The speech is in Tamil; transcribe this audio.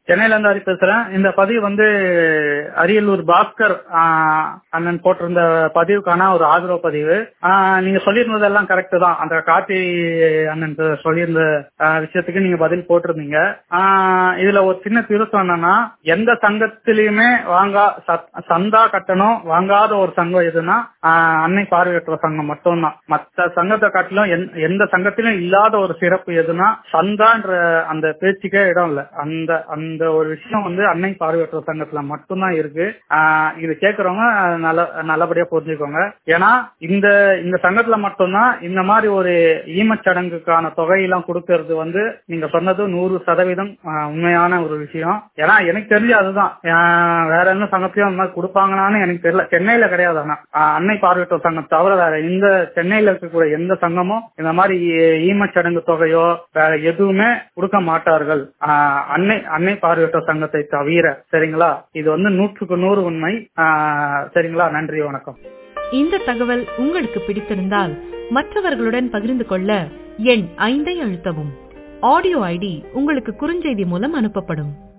சென்னையில இருந்து ஹரி பேசுறேன் இந்த பதிவு வந்து அரியலூர் பாஸ்கர் ஆஹ், அண்ணன் போட்டிருந்த பதிவுக்கான ஒரு ஆதரவு பதிவு ஆஹ், நீங்க சொல்லியிருந்ததெல்லாம் கரெக்ட் தான் அந்த கார்த்தி அண்ணன் சொல்லியிருந்த ஆஹ், விஷயத்துக்கு நீங்க பதில் போட்டிருந்தீங்க ஆஹ், இதுல ஒரு சின்ன திருத்தம் என்னன்னா எந்த சங்கத்திலயுமே வாங்கா சத்- சந்தா கட்டணும் வாங்காத ஒரு சங்கம் எதுனா ஆஹ், அன்னை பார்வையற்ற சங்கம் மட்டும்தான் மத்த சங்கத்தை காட்டிலும் எந்த- எந்த சங்கத்திலும் இல்லாத ஒரு சிறப்பு எதுனா சந்தான்ற அந்த பேச்சுக்கே இடம் இல்ல அந்த அந்த ஒரு விஷயம் வந்து அன்னை பார்வையற்ற சங்கத்துல மட்டும்தான் இருக்கு ஆஹ், இது கேக்குறவங்க நல்ல நல்லபடியா புரிஞ்சுக்கோங்க ஏன்னா இந்த இந்த சங்கத்துல மட்டும்தான் இந்த மாதிரி ஒரு ஈமச்சடங்குக்கான தொகையெல்லாம் கொடுக்கறது வந்து நீங்க சொன்னது நூறு சதவீதம் ஆஹ், உண்மையான ஒரு விஷயம் ஏன்னா எனக்கு தெரிஞ்சு அதுதான் ஆஹ், வேற என்ன சங்கத்தையும் அந்த மாதிரி கொடுப்பாங்களான்னு எனக்கு தெரியல சென்னையில கிடையாது ஆனா ஆஹ், அன்னை பார்வையற்றோர் சங்கம் தவிர வேற இந்த சென்னையில இருக்கக்கூடிய எந்த சங்கமும் இந்த மாதிரி ஈ- ஈமச்சடங்கு தொகையோ வேற எதுவுமே கொடுக்க மாட்டார்கள் ஆஹ், அன்னை அன்னை பார்வையற்றோர் சங்கத்தை தவிர சரிங்களா இது வந்து நூற்றுக்கு நூறு உண்மை ஆஹ், சரிங்களா நன்றி வணக்கம் இந்த தகவல் உங்களுக்கு பிடித்திருந்தால் மற்றவர்களுடன் பகிர்ந்து கொள்ள எண் ஐந்தை அழுத்தவும் ஆடியோ ஐடி உங்களுக்கு குறுஞ்செய்தி மூலம் அனுப்பப்படும்